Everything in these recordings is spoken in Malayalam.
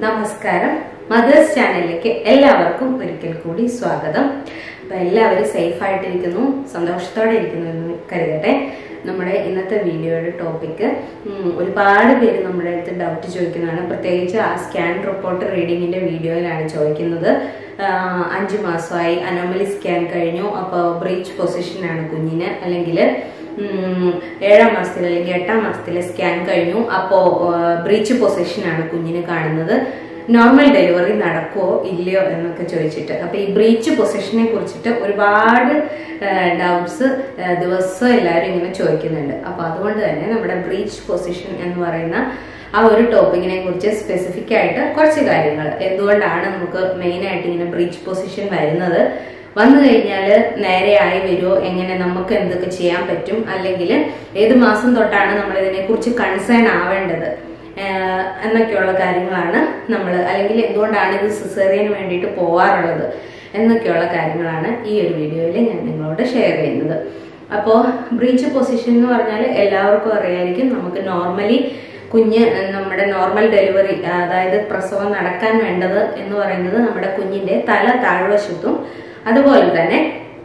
നമസ്കാരം മദേഴ്സ് ചാനലിലേക്ക് എല്ലാവർക്കും ഒരിക്കൽ കൂടി സ്വാഗതം അപ്പൊ എല്ലാവരും സേഫ് ആയിട്ടിരിക്കുന്നു സന്തോഷത്തോടെ ഇരിക്കുന്നു എന്ന് കരുതട്ടെ നമ്മുടെ ഇന്നത്തെ വീഡിയോയുടെ ടോപ്പിക്ക് ഒരുപാട് പേര് നമ്മുടെ അടുത്ത് ഡൗട്ട് ചോദിക്കുന്നതാണ് പ്രത്യേകിച്ച് ആ സ്കാൻ റിപ്പോർട്ട് റീഡിങ്ങിന്റെ വീഡിയോയിലാണ് ചോദിക്കുന്നത് ആഹ് അഞ്ചു മാസമായി അനോമലി സ്കാൻ കഴിഞ്ഞു അപ്പോൾ ബ്രീച്ച് പൊസിഷനാണ് കുഞ്ഞിന് അല്ലെങ്കിൽ ഏഴാം മാസത്തിൽ അല്ലെങ്കിൽ എട്ടാം മാസത്തിലെ സ്കാൻ കഴിഞ്ഞു അപ്പോ ബ്രീച്ച് പൊസിഷനാണ് കുഞ്ഞിന് കാണുന്നത് നോർമൽ ഡെലിവറി നടക്കുമോ ഇല്ലയോ എന്നൊക്കെ ചോദിച്ചിട്ട് അപ്പൊ ഈ ബ്രീച്ച് പൊസിഷനെ കുറിച്ചിട്ട് ഒരുപാട് ഡൗട്ട്സ് ദിവസം എല്ലാവരും ഇങ്ങനെ ചോദിക്കുന്നുണ്ട് അപ്പൊ അതുകൊണ്ട് തന്നെ നമ്മുടെ ബ്രീച്ച് പൊസിഷൻ എന്ന് പറയുന്ന ആ ഒരു ടോപ്പിക്കിനെ കുറിച്ച് സ്പെസിഫിക് ആയിട്ട് കുറച്ച് കാര്യങ്ങൾ എന്തുകൊണ്ടാണ് നമുക്ക് മെയിൻ ആയിട്ട് ഇങ്ങനെ ബ്രീച്ച് പൊസിഷൻ വരുന്നത് വന്നു കഴിഞ്ഞാൽ നേരെ ആയി വരുമോ എങ്ങനെ നമുക്ക് എന്തൊക്കെ ചെയ്യാൻ പറ്റും അല്ലെങ്കിൽ ഏത് മാസം തൊട്ടാണ് നമ്മൾ ഇതിനെ കുറിച്ച് കൺസേൺ ആവേണ്ടത് ഏഹ് എന്നൊക്കെയുള്ള കാര്യങ്ങളാണ് നമ്മൾ അല്ലെങ്കിൽ എന്തുകൊണ്ടാണ് ഇത് സിസേറിയന് വേണ്ടിയിട്ട് പോവാറുള്ളത് എന്നൊക്കെയുള്ള കാര്യങ്ങളാണ് ഈ ഒരു വീഡിയോയിൽ ഞാൻ നിങ്ങളോട് ഷെയർ ചെയ്യുന്നത് അപ്പോൾ ബ്രീച്ച് പൊസിഷൻ എന്ന് പറഞ്ഞാൽ എല്ലാവർക്കും അറിയായിരിക്കും നമുക്ക് നോർമലി കുഞ്ഞ് നമ്മുടെ നോർമൽ ഡെലിവറി അതായത് പ്രസവം നടക്കാൻ വേണ്ടത് എന്ന് പറയുന്നത് നമ്മുടെ കുഞ്ഞിന്റെ തല താഴ്വശത്തും അതുപോലെ തന്നെ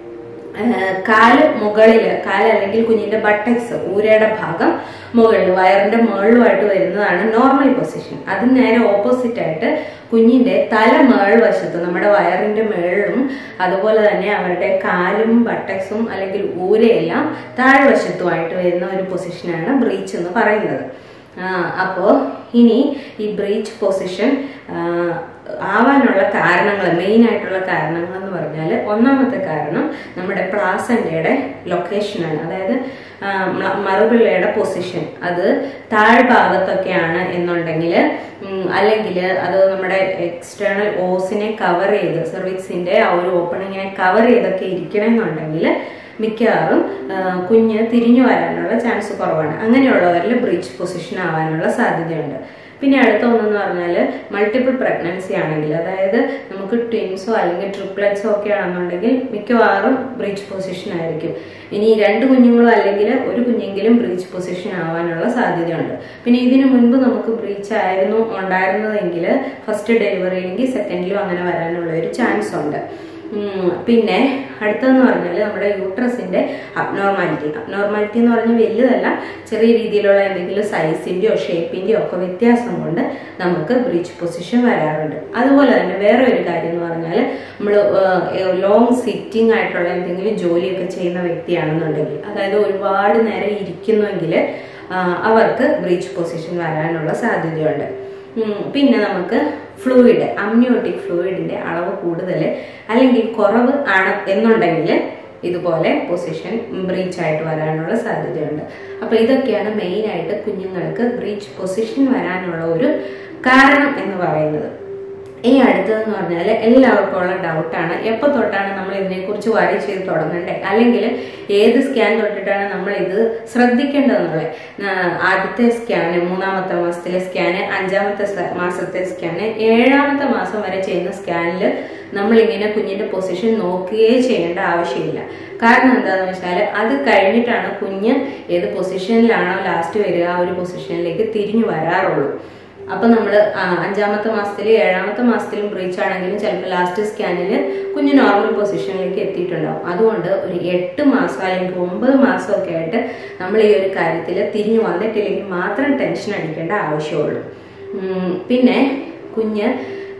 കാല് മുകളില് കാല് അല്ലെങ്കിൽ കുഞ്ഞിന്റെ ബട്ടക്സ് ഊരയുടെ ഭാഗം മുകളിൽ വയറിന്റെ മുകളിലുമായിട്ട് വരുന്നതാണ് നോർമൽ പൊസിഷൻ അതിന് നേരെ ഓപ്പോസിറ്റ് ആയിട്ട് കുഞ്ഞിന്റെ തല മേൾവശത്ത് നമ്മുടെ വയറിന്റെ മേളിലും അതുപോലെ തന്നെ അവരുടെ കാലും ബട്ടക്സും അല്ലെങ്കിൽ ഊരയെല്ലാം താഴ്വശത്തുമായിട്ട് വരുന്ന ഒരു പൊസിഷനാണ് ബ്രീച്ച് എന്ന് പറയുന്നത് അപ്പോ ഇനി ഈ ബ്രീച്ച് പൊസിഷൻ ആവാനുള്ള കാരണങ്ങൾ മെയിൻ ആയിട്ടുള്ള കാരണങ്ങൾ എന്ന് പറഞ്ഞാൽ ഒന്നാമത്തെ കാരണം നമ്മുടെ പ്ലാസന്റയുടെ ലൊക്കേഷനാണ് അതായത് മറുപിള്ളയുടെ പൊസിഷൻ അത് താഴ്ഭാഗത്തൊക്കെയാണ് എന്നുണ്ടെങ്കിൽ അല്ലെങ്കിൽ അത് നമ്മുടെ എക്സ്റ്റേണൽ ഓസിനെ കവർ ചെയ്ത് സെർവിക്സിന്റെ ആ ഒരു ഓപ്പണിങ്ങിനെ കവർ ചെയ്തൊക്കെ ഇരിക്കണമെന്നുണ്ടെങ്കിൽ മിക്കവാറും കുഞ്ഞ് തിരിഞ്ഞു വരാനുള്ള ചാൻസ് കുറവാണ് അങ്ങനെയുള്ളവരിൽ ബ്രീച്ച് പൊസിഷൻ ആവാനുള്ള സാധ്യതയുണ്ട് പിന്നെ അടുത്ത ഒന്നെന്ന് പറഞ്ഞാൽ മൾട്ടിപ്പിൾ പ്രഗ്നൻസി ആണെങ്കിൽ അതായത് നമുക്ക് ട്വിൻസോ അല്ലെങ്കിൽ ട്രിപ്ലറ്റ്സോ ഒക്കെ ആണെന്നുണ്ടെങ്കിൽ മിക്കവാറും ബ്രീച്ച് പൊസിഷൻ ആയിരിക്കും ഇനി രണ്ട് കുഞ്ഞുങ്ങളോ അല്ലെങ്കിൽ ഒരു കുഞ്ഞെങ്കിലും ബ്രീച്ച് പൊസിഷൻ ആവാനുള്ള സാധ്യതയുണ്ട് പിന്നെ ഇതിനു മുൻപ് നമുക്ക് ബ്രീച്ച് ആയിരുന്നു ഉണ്ടായിരുന്നതെങ്കിൽ ഫസ്റ്റ് ഡെലിവറി അല്ലെങ്കിൽ സെക്കൻഡിലും അങ്ങനെ വരാനുള്ള ഒരു ചാൻസ് ഉണ്ട് പിന്നെ അടുത്തതെന്ന് പറഞ്ഞാൽ നമ്മുടെ യൂട്രസിന്റെ അബ്നോർമാലിറ്റി അബ്നോർമാലിറ്റി എന്ന് പറഞ്ഞാൽ വലുതല്ല ചെറിയ രീതിയിലുള്ള എന്തെങ്കിലും സൈസിന്റെയോ ഷേപ്പിന്റെയോ ഒക്കെ വ്യത്യാസം കൊണ്ട് നമുക്ക് ബ്രീച്ച് പൊസിഷൻ വരാറുണ്ട് അതുപോലെ തന്നെ വേറെ ഒരു കാര്യം എന്ന് പറഞ്ഞാൽ നമ്മൾ ലോങ് സിറ്റിംഗ് ആയിട്ടുള്ള എന്തെങ്കിലും ജോലിയൊക്കെ ചെയ്യുന്ന വ്യക്തിയാണെന്നുണ്ടെങ്കിൽ അതായത് ഒരുപാട് നേരം ഇരിക്കുന്നുവെങ്കിൽ അവർക്ക് ബ്രീച്ച് പൊസിഷൻ വരാനുള്ള സാധ്യതയുണ്ട് പിന്നെ നമുക്ക് ഫ്ലൂയിഡ് അമ്നിയോട്ടിക് ഫ്ലൂയിഡിന്റെ അളവ് കൂടുതൽ അല്ലെങ്കിൽ കുറവ് ആണ് എന്നുണ്ടെങ്കിൽ ഇതുപോലെ പൊസിഷൻ ബ്രീച്ച് ആയിട്ട് വരാനുള്ള സാധ്യതയുണ്ട് അപ്പൊ ഇതൊക്കെയാണ് മെയിൻ ആയിട്ട് കുഞ്ഞുങ്ങൾക്ക് ബ്രീച്ച് പൊസിഷൻ വരാനുള്ള ഒരു കാരണം എന്ന് പറയുന്നത് ഈ അടുത്തതെന്ന് പറഞ്ഞാൽ എല്ലാവർക്കും ഉള്ള ഡൗട്ടാണ് എപ്പോ തൊട്ടാണ് നമ്മൾ ഇതിനെക്കുറിച്ച് വരി ചെയ്ത് തുടങ്ങണ്ടേ അല്ലെങ്കിൽ ഏത് സ്കാൻ തൊട്ടിട്ടാണ് നമ്മൾ ഇത് ശ്രദ്ധിക്കേണ്ടതെന്നുള്ളത് ആദ്യത്തെ സ്കാന് മൂന്നാമത്തെ മാസത്തിലെ സ്കാന് അഞ്ചാമത്തെ മാസത്തെ സ്കാന് ഏഴാമത്തെ മാസം വരെ ചെയ്യുന്ന സ്കാനിൽ നമ്മൾ ഇങ്ങനെ കുഞ്ഞിന്റെ പൊസിഷൻ നോക്കുകയേ ചെയ്യേണ്ട ആവശ്യമില്ല കാരണം എന്താണെന്ന് വെച്ചാൽ അത് കഴിഞ്ഞിട്ടാണ് കുഞ്ഞ് ഏത് പൊസിഷനിലാണോ ലാസ്റ്റ് വരിക ആ ഒരു പൊസിഷനിലേക്ക് തിരിഞ്ഞു വരാറുള്ളൂ അപ്പൊ നമ്മൾ അഞ്ചാമത്തെ മാസത്തിലും ഏഴാമത്തെ മാസത്തിലും ബ്രീച്ച് ആണെങ്കിലും ചിലപ്പോൾ ലാസ്റ്റ് സ്കാനിൽ കുഞ്ഞ് നോർമൽ പൊസിഷനിലേക്ക് എത്തിയിട്ടുണ്ടാവും അതുകൊണ്ട് ഒരു എട്ട് മാസം അല്ലെങ്കിൽ ഒമ്പത് മാസം ഒക്കെ ആയിട്ട് നമ്മൾ ഈ ഒരു കാര്യത്തിൽ തിരിഞ്ഞു വന്നിട്ടില്ലെങ്കിൽ മാത്രം ടെൻഷൻ അടിക്കേണ്ട ആവശ്യമുള്ളൂ പിന്നെ കുഞ്ഞ്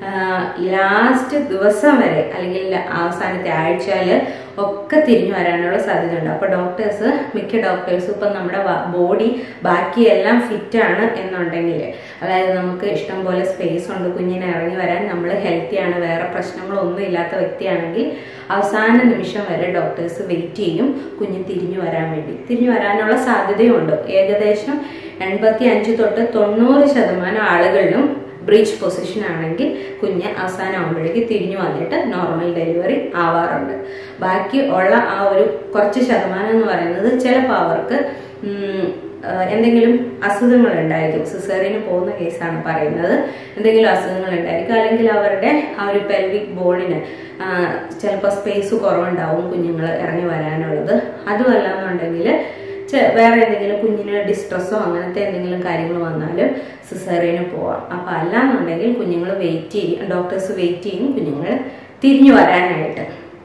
ലാസ്റ്റ് ദിവസം വരെ അല്ലെങ്കിൽ അവസാനത്തെ ആഴ്ചയിൽ ഒക്കെ തിരിഞ്ഞു വരാനുള്ള സാധ്യതയുണ്ട് അപ്പൊ ഡോക്ടേഴ്സ് മിക്ക ഡോക്ടേഴ്സും ഇപ്പം നമ്മുടെ ബോഡി ബാക്കിയെല്ലാം ഫിറ്റ് ആണ് എന്നുണ്ടെങ്കിൽ അതായത് നമുക്ക് ഇഷ്ടം പോലെ സ്പേസ് ഉണ്ട് കുഞ്ഞിനെ ഇറങ്ങി വരാൻ നമ്മൾ ഹെൽത്തി ആണ് വേറെ പ്രശ്നങ്ങളൊന്നും ഇല്ലാത്ത വ്യക്തിയാണെങ്കിൽ അവസാന നിമിഷം വരെ ഡോക്ടേഴ്സ് വെയിറ്റ് ചെയ്യും കുഞ്ഞ് തിരിഞ്ഞു വരാൻ വേണ്ടി തിരിഞ്ഞു വരാനുള്ള സാധ്യതയുണ്ട് ഏകദേശം എൺപത്തി അഞ്ച് തൊട്ട് തൊണ്ണൂറ് ശതമാനം ആളുകളിലും ബ്രീച്ച് പൊസിഷൻ ആണെങ്കിൽ കുഞ്ഞ് അവസാനം ആകുമ്പോഴേക്ക് തിരിഞ്ഞു വന്നിട്ട് നോർമൽ ഡെലിവറി ആവാറുണ്ട് ബാക്കി ഉള്ള ആ ഒരു കുറച്ച് ശതമാനം എന്ന് പറയുന്നത് ചിലപ്പോൾ അവർക്ക് എന്തെങ്കിലും അസുഖങ്ങൾ ഉണ്ടായിരിക്കും സിസേറിയന് പോകുന്ന കേസാണ് പറയുന്നത് എന്തെങ്കിലും അസുഖങ്ങൾ ഉണ്ടായിരിക്കും അല്ലെങ്കിൽ അവരുടെ ആ ഒരു പെൽവിക് ബോണിന് ചിലപ്പോൾ സ്പേസ് കുറവുണ്ടാവും കുഞ്ഞുങ്ങൾ ഇറങ്ങി വരാനുള്ളത് അതുമല്ല എന്നുണ്ടെങ്കിൽ ചെ- വേറെ എന്തെങ്കിലും കുഞ്ഞിന് ഡിസ്ട്രെസ്സോ അങ്ങനത്തെ എന്തെങ്കിലും കാര്യങ്ങൾ വന്നാൽ സിസേറിയന് പോവാം അപ്പം അല്ലാന്നുണ്ടെങ്കിൽ കുഞ്ഞുങ്ങൾ വെയിറ്റ് ചെയ്യും ഡോക്ടേഴ്സ് വെയിറ്റ് ചെയ്യും കുഞ്ഞുങ്ങൾ തിരിഞ്ഞു വരാനായിട്ട്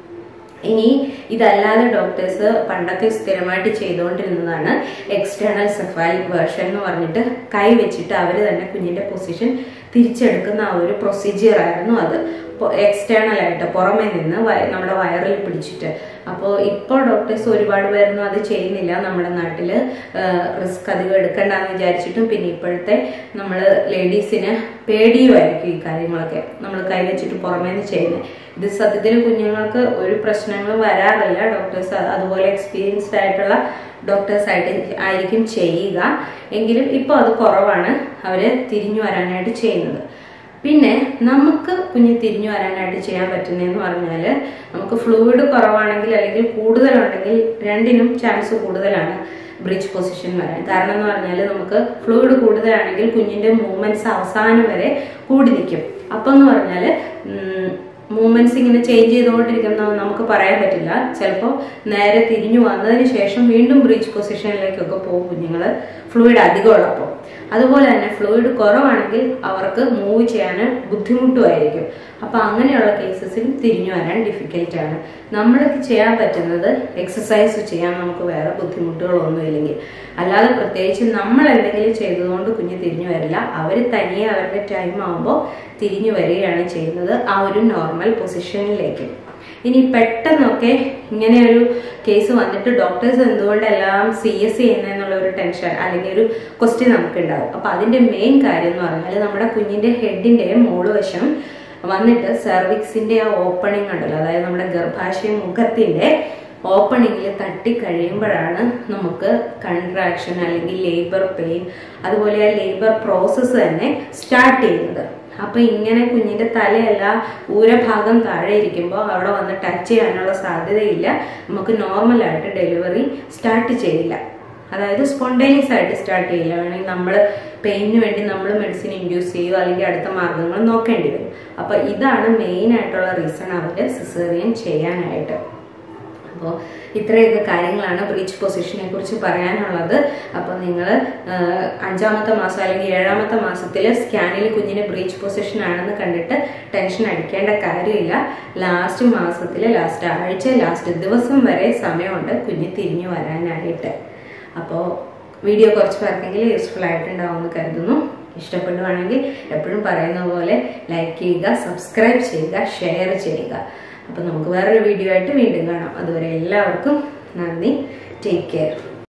ഇനി ഇതല്ലാതെ ഡോക്ടേഴ്സ് പണ്ടൊക്കെ സ്ഥിരമായിട്ട് ചെയ്തുകൊണ്ടിരുന്നതാണ് എക്സ്റ്റേണൽ സെഫാലിക് വേർഷൻ എന്ന് പറഞ്ഞിട്ട് കൈ വെച്ചിട്ട് അവർ തന്നെ കുഞ്ഞിന്റെ പൊസിഷൻ തിരിച്ചെടുക്കുന്ന ആ ഒരു പ്രൊസീജിയർ ആയിരുന്നു അത് എക്സ്റ്റേണൽ ആയിട്ട് പുറമേ നിന്ന് വയ- നമ്മുടെ വയറിൽ പിടിച്ചിട്ട് അപ്പോൾ ഇപ്പോൾ ഡോക്ടേഴ്സ് ഒരുപാട് പേരൊന്നും അത് ചെയ്യുന്നില്ല നമ്മുടെ നാട്ടിൽ റിസ്ക് അധികം എടുക്കണ്ടെന്ന് വിചാരിച്ചിട്ടും പിന്നെ ഇപ്പോഴത്തെ നമ്മൾ ലേഡീസിന് പേടിയുമായിരിക്കും ഈ കാര്യങ്ങളൊക്കെ നമ്മൾ കൈവച്ചിട്ട് പുറമേ നിന്ന് ചെയ്യുന്നത് ഇത് സത്യത്തിൽ കുഞ്ഞുങ്ങൾക്ക് ഒരു പ്രശ്നങ്ങളും വരാറില്ല ഡോക്ടേഴ്സ് അതുപോലെ എക്സ്പീരിയൻസ്ഡ് ആയിട്ടുള്ള ഡോക്ടേഴ്സ് ആയിട്ട് ആയിരിക്കും ചെയ്യുക എങ്കിലും ഇപ്പോൾ അത് കുറവാണ് അവർ തിരിഞ്ഞു വരാനായിട്ട് ചെയ്യുന്നത് പിന്നെ നമുക്ക് കുഞ്ഞ് തിരിഞ്ഞു വരാനായിട്ട് ചെയ്യാൻ പറ്റുന്നതെന്ന് പറഞ്ഞാൽ നമുക്ക് ഫ്ലൂയിഡ് കുറവാണെങ്കിൽ അല്ലെങ്കിൽ കൂടുതലുണ്ടെങ്കിൽ രണ്ടിനും ചാൻസ് കൂടുതലാണ് ബ്രിഡ്ജ് പൊസിഷൻ വരാൻ കാരണം എന്ന് പറഞ്ഞാൽ നമുക്ക് ഫ്ലൂയിഡ് കൂടുതലാണെങ്കിൽ കുഞ്ഞിന്റെ മൂവ്മെന്റ്സ് അവസാനം വരെ കൂടി നിൽക്കും അപ്പം എന്ന് പറഞ്ഞാൽ മൂവ്മെന്റ്സ് ഇങ്ങനെ ചേഞ്ച് ചെയ്തുകൊണ്ടിരിക്കുന്ന നമുക്ക് പറയാൻ പറ്റില്ല ചിലപ്പോൾ നേരെ തിരിഞ്ഞു വന്നതിന് ശേഷം വീണ്ടും ബ്രിഡ്ജ് പൊസിഷനിലേക്കൊക്കെ പോകും കുഞ്ഞുങ്ങൾ ഫ്ലൂയിഡ് അധികമുള്ളപ്പോൾ അതുപോലെ തന്നെ ഫ്ലൂയിഡ് കുറവാണെങ്കിൽ അവർക്ക് മൂവ് ചെയ്യാൻ ബുദ്ധിമുട്ടുമായിരിക്കും അപ്പൊ അങ്ങനെയുള്ള കേസസിലും തിരിഞ്ഞു വരാൻ ഡിഫിക്കൽട്ട് ആണ് നമ്മൾക്ക് ചെയ്യാൻ പറ്റുന്നത് എക്സസൈസ് ചെയ്യാൻ നമുക്ക് വേറെ ബുദ്ധിമുട്ടുകളൊന്നും ഇല്ലെങ്കിൽ അല്ലാതെ പ്രത്യേകിച്ച് നമ്മൾ എന്തെങ്കിലും ചെയ്തതുകൊണ്ട് കുഞ്ഞ് തിരിഞ്ഞു വരില്ല അവർ തനിയെ അവരുടെ ടൈം ആകുമ്പോൾ തിരിഞ്ഞു വരികയാണ് ചെയ്യുന്നത് ആ ഒരു നോർമൽ പൊസിഷനിലേക്ക് ഇനി പെട്ടെന്നൊക്കെ ഇങ്ങനെ ഒരു കേസ് വന്നിട്ട് ഡോക്ടേഴ്സ് എന്തുകൊണ്ട് എല്ലാം സി എസ് ചെയ്യുന്നതെന്നുള്ള ഒരു ടെൻഷൻ അല്ലെങ്കിൽ ഒരു ക്വസ്റ്റ്യൻ നമുക്ക് ഉണ്ടാവും അപ്പൊ അതിന്റെ മെയിൻ കാര്യം എന്ന് പറഞ്ഞാൽ നമ്മുടെ കുഞ്ഞിന്റെ ഹെഡിന്റെ മോള് വശം വന്നിട്ട് സെർവിക്സിന്റെ ആ ഓപ്പണിംഗ് ഉണ്ടല്ലോ അതായത് നമ്മുടെ ഗർഭാശയ മുഖത്തിന്റെ ഓപ്പണിങ്ങിൽ തട്ടി കഴിയുമ്പോഴാണ് നമുക്ക് കൺട്രാക്ഷൻ അല്ലെങ്കിൽ ലേബർ പെയിൻ അതുപോലെ ആ ലേബർ പ്രോസസ്സ് തന്നെ സ്റ്റാർട്ട് ചെയ്യുന്നത് അപ്പൊ ഇങ്ങനെ കുഞ്ഞിന്റെ തലയല്ല ഊരഭാഗം താഴെ ഇരിക്കുമ്പോൾ അവിടെ വന്ന് ടച്ച് ചെയ്യാനുള്ള സാധ്യതയില്ല നമുക്ക് നോർമലായിട്ട് ഡെലിവറി സ്റ്റാർട്ട് ചെയ്യില്ല അതായത് സ്പോണ്ടേനിയസ് ആയിട്ട് സ്റ്റാർട്ട് ചെയ്യില്ല വേണമെങ്കിൽ നമ്മൾ പെയിന് വേണ്ടി നമ്മൾ മെഡിസിൻ ഇൻഡ്യൂസ് ചെയ്യുക അല്ലെങ്കിൽ അടുത്ത മാർഗങ്ങൾ നോക്കേണ്ടി വരും അപ്പൊ ഇതാണ് മെയിൻ ആയിട്ടുള്ള റീസൺ അവർ സിസേറിയൻ ചെയ്യാനായിട്ട് അപ്പോൾ ഇത്രയൊക്കെ കാര്യങ്ങളാണ് ബ്രീച്ച് പൊസിഷനെ കുറിച്ച് പറയാനുള്ളത് അപ്പോൾ നിങ്ങൾ അഞ്ചാമത്തെ മാസം അല്ലെങ്കിൽ ഏഴാമത്തെ മാസത്തിൽ സ്കാനിൽ കുഞ്ഞിന് ബ്രീച്ച് പൊസിഷൻ ആണെന്ന് കണ്ടിട്ട് ടെൻഷൻ അടിക്കേണ്ട കാര്യമില്ല ലാസ്റ്റ് മാസത്തിൽ ലാസ്റ്റ് ആഴ്ച ലാസ്റ്റ് ദിവസം വരെ സമയമുണ്ട് കുഞ്ഞ് തിരിഞ്ഞു വരാനായിട്ട് അപ്പോൾ വീഡിയോ കുറച്ച് പേർക്കെങ്കിലും യൂസ്ഫുൾ ആയിട്ടുണ്ടാവുമെന്ന് കരുതുന്നു ഇഷ്ടപ്പെടുവാണെങ്കിൽ എപ്പോഴും പറയുന്ന പോലെ ലൈക്ക് ചെയ്യുക സബ്സ്ക്രൈബ് ചെയ്യുക ഷെയർ ചെയ്യുക അപ്പോൾ നമുക്ക് വേറൊരു വീഡിയോ ആയിട്ട് വീണ്ടും കാണാം അതുവരെ എല്ലാവർക്കും നന്ദി ടേക്ക് കെയർ